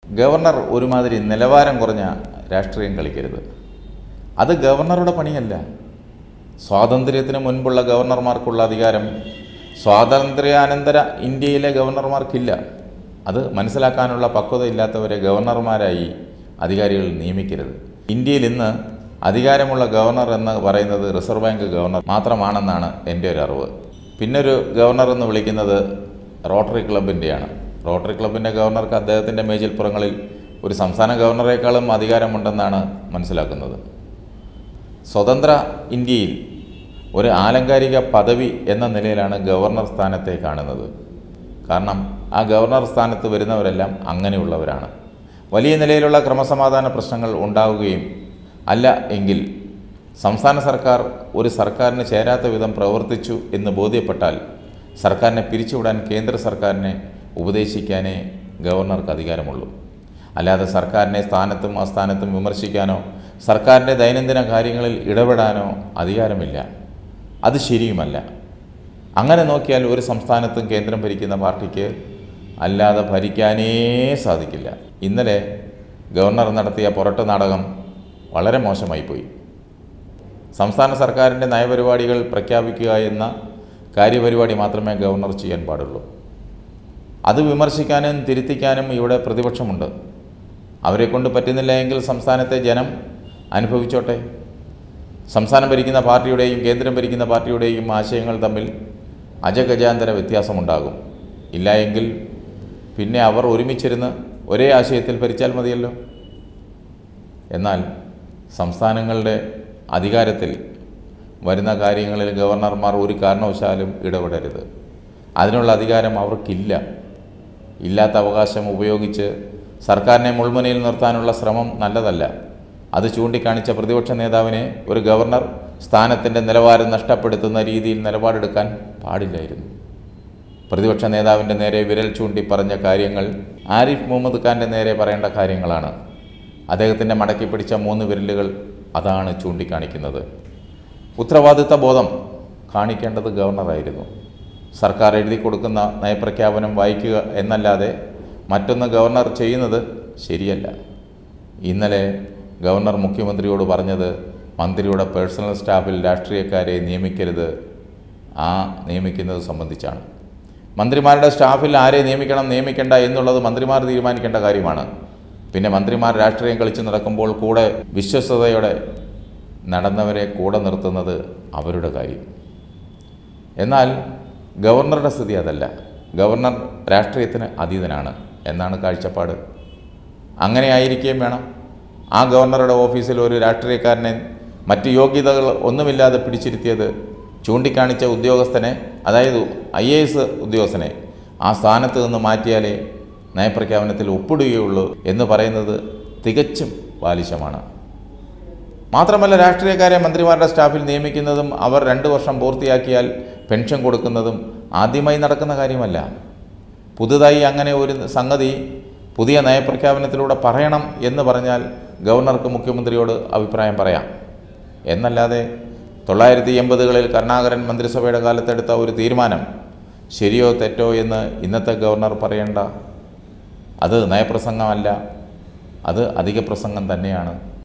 governor ഒരുമാതിരി നിലവാരം കുറഞ്ഞ രാഷ്ട്രീയം കളിക്കരുത് അത് ഗവർണറുടെ പണിയല്ല സ്വാതന്ത്ര്യത്തിന് മുൻപുള്ള ഗവർണർമാർക്കുള്ള അധികാരം സ്വാതന്ത്ര്യാനന്തര ഇന്ത്യയിലെ ഗവർണർമാർക്കില്ല അത് മനസ്സിലാക്കാനുള്ള പക്വതയില്ലാത്തവരെ ഗവർണർമാരായി അധികാരികൾ നിയമിക്കരുത് ഇന്ത്യയിൽ ഇന്ന് അധികാരമുള്ള ഗവർണർ എന്ന് പറയുന്നത് റിസർവ് ബാങ്ക് ഗവർണർ മാത്രമാണെന്നാണ് എൻ്റെ ഒരു അറിവ് പിന്നൊരു ഗവർണർ എന്ന് വിളിക്കുന്നത് റോട്ടറി ക്ലബിൻ്റെയാണ് റോട്ടറി ക്ലബിൻ്റെ ഗവർണർക്ക് അദ്ദേഹത്തിൻ്റെ മേജിൽപ്പുറങ്ങളിൽ ഒരു സംസ്ഥാന ഗവർണറേക്കാളും അധികാരമുണ്ടെന്നാണ് മനസ്സിലാക്കുന്നത് സ്വതന്ത്ര ഇന്ത്യയിൽ ഒരു ആലങ്കാരിക പദവി എന്ന നിലയിലാണ് ഗവർണർ സ്ഥാനത്തെ കാണുന്നത് കാരണം ആ ഗവർണർ സ്ഥാനത്ത് വരുന്നവരെല്ലാം അങ്ങനെയുള്ളവരാണ് വലിയ നിലയിലുള്ള ക്രമസമാധാന പ്രശ്നങ്ങൾ ഉണ്ടാവുകയും അല്ല എങ്കിൽ സംസ്ഥാന സർക്കാർ ഒരു സർക്കാരിന് ചേരാത്ത വിധം പ്രവർത്തിച്ചു എന്ന് ബോധ്യപ്പെട്ടാൽ സർക്കാരിനെ പിരിച്ചുവിടാൻ കേന്ദ്ര സർക്കാരിനെ ഉപദേശിക്കാനേ ഗവർണർക്ക് അധികാരമുള്ളൂ അല്ലാതെ സർക്കാരിനെ സ്ഥാനത്തും അസ്ഥാനത്തും വിമർശിക്കാനോ സർക്കാരിൻ്റെ ദൈനംദിന കാര്യങ്ങളിൽ ഇടപെടാനോ അധികാരമില്ല അത് ശരിയുമല്ല അങ്ങനെ നോക്കിയാൽ ഒരു സംസ്ഥാനത്തും കേന്ദ്രം ഭരിക്കുന്ന പാർട്ടിക്ക് അല്ലാതെ ഭരിക്കാനേ സാധിക്കില്ല ഇന്നലെ ഗവർണർ നടത്തിയ പുറട്ട് നാടകം വളരെ മോശമായിപ്പോയി സംസ്ഥാന സർക്കാരിൻ്റെ നയപരിപാടികൾ പ്രഖ്യാപിക്കുക എന്ന കാര്യപരിപാടി മാത്രമേ ഗവർണർ ചെയ്യാൻ പാടുള്ളൂ അത് വിമർശിക്കാനും തിരുത്തിക്കാനും ഇവിടെ പ്രതിപക്ഷമുണ്ട് അവരെ കൊണ്ട് പറ്റുന്നില്ല എങ്കിൽ സംസ്ഥാനത്തെ ജനം അനുഭവിച്ചോട്ടെ സംസ്ഥാനം ഭരിക്കുന്ന പാർട്ടിയുടെയും കേന്ദ്രം ഭരിക്കുന്ന പാർട്ടിയുടെയും ആശയങ്ങൾ തമ്മിൽ അജഗജാന്തര വ്യത്യാസമുണ്ടാകും ഇല്ല എങ്കിൽ പിന്നെ അവർ ഒരുമിച്ചിരുന്ന് ഒരേ ആശയത്തിൽ ഭരിച്ചാൽ മതിയല്ലോ എന്നാൽ സംസ്ഥാനങ്ങളുടെ അധികാരത്തിൽ വരുന്ന കാര്യങ്ങളിൽ ഗവർണർമാർ ഒരു കാരണവശാലും ഇടപെടരുത് അതിനുള്ള അധികാരം അവർക്കില്ല ഇല്ലാത്ത അവകാശം ഉപയോഗിച്ച് സർക്കാരിനെ മുൾമുനയിൽ നിർത്താനുള്ള ശ്രമം നല്ലതല്ല അത് ചൂണ്ടിക്കാണിച്ച പ്രതിപക്ഷ നേതാവിനെ ഒരു ഗവർണർ സ്ഥാനത്തിൻ്റെ നിലവാരം നഷ്ടപ്പെടുത്തുന്ന രീതിയിൽ നിലപാടെടുക്കാൻ പാടില്ലായിരുന്നു പ്രതിപക്ഷ നേതാവിൻ്റെ നേരെ വിരൽ ചൂണ്ടി പറഞ്ഞ കാര്യങ്ങൾ ആരിഫ് മുഹമ്മദ് ഖാൻ്റെ നേരെ പറയേണ്ട കാര്യങ്ങളാണ് അദ്ദേഹത്തിൻ്റെ മടക്കി പിടിച്ച മൂന്ന് വിരലുകൾ അതാണ് ചൂണ്ടിക്കാണിക്കുന്നത് ഉത്തരവാദിത്ത ബോധം കാണിക്കേണ്ടത് ഗവർണറായിരുന്നു സർക്കാർ എഴുതി കൊടുക്കുന്ന നയപ്രഖ്യാപനം വായിക്കുക എന്നല്ലാതെ മറ്റൊന്ന് ഗവർണർ ചെയ്യുന്നത് ശരിയല്ല ഇന്നലെ ഗവർണർ മുഖ്യമന്ത്രിയോട് പറഞ്ഞത് മന്ത്രിയുടെ പേഴ്സണൽ സ്റ്റാഫിൽ രാഷ്ട്രീയക്കാരെ നിയമിക്കരുത് ആ നിയമിക്കുന്നത് സംബന്ധിച്ചാണ് മന്ത്രിമാരുടെ സ്റ്റാഫിൽ ആരെ നിയമിക്കണം നിയമിക്കേണ്ട എന്നുള്ളത് മന്ത്രിമാർ തീരുമാനിക്കേണ്ട കാര്യമാണ് പിന്നെ മന്ത്രിമാർ രാഷ്ട്രീയം കളിച്ച് നടക്കുമ്പോൾ കൂടെ വിശ്വസ്തയോടെ നടന്നവരെ കൂടെ നിർത്തുന്നത് അവരുടെ കാര്യം എന്നാൽ ഗവർണറുടെ സ്ഥിതി അതല്ല ഗവർണർ രാഷ്ട്രീയത്തിന് അതീതനാണ് എന്നാണ് കാഴ്ചപ്പാട് അങ്ങനെ ആയിരിക്കുകയും വേണം ആ ഗവർണറുടെ ഓഫീസിൽ ഒരു രാഷ്ട്രീയക്കാരനെ മറ്റ് യോഗ്യതകൾ ഒന്നുമില്ലാതെ പിടിച്ചിരുത്തിയത് ചൂണ്ടിക്കാണിച്ച ഉദ്യോഗസ്ഥനെ അതായത് ഐ എ എസ് ഉദ്യോഗസ്ഥനെ ആ സ്ഥാനത്ത് നിന്ന് മാറ്റിയാലേ നയപ്രഖ്യാപനത്തിൽ ഒപ്പിടുകയുള്ളൂ എന്ന് പറയുന്നത് തികച്ചും ബാലിശമാണ് മാത്രമല്ല രാഷ്ട്രീയക്കാരെ മന്ത്രിമാരുടെ സ്റ്റാഫിൽ നിയമിക്കുന്നതും അവർ രണ്ട് വർഷം പൂർത്തിയാക്കിയാൽ പെൻഷൻ കൊടുക്കുന്നതും ആദ്യമായി നടക്കുന്ന കാര്യമല്ല പുതുതായി അങ്ങനെ ഒരു സംഗതി പുതിയ നയപ്രഖ്യാപനത്തിലൂടെ പറയണം എന്ന് പറഞ്ഞാൽ ഗവർണർക്ക് മുഖ്യമന്ത്രിയോട് അഭിപ്രായം പറയാം എന്നല്ലാതെ തൊള്ളായിരത്തി എൺപതുകളിൽ കരുണാകരൻ മന്ത്രിസഭയുടെ കാലത്തെടുത്ത ഒരു തീരുമാനം ശരിയോ തെറ്റോ എന്ന് ഇന്നത്തെ ഗവർണർ പറയേണ്ട അത് നയപ്രസംഗമല്ല അത് അധിക പ്രസംഗം തന്നെയാണ്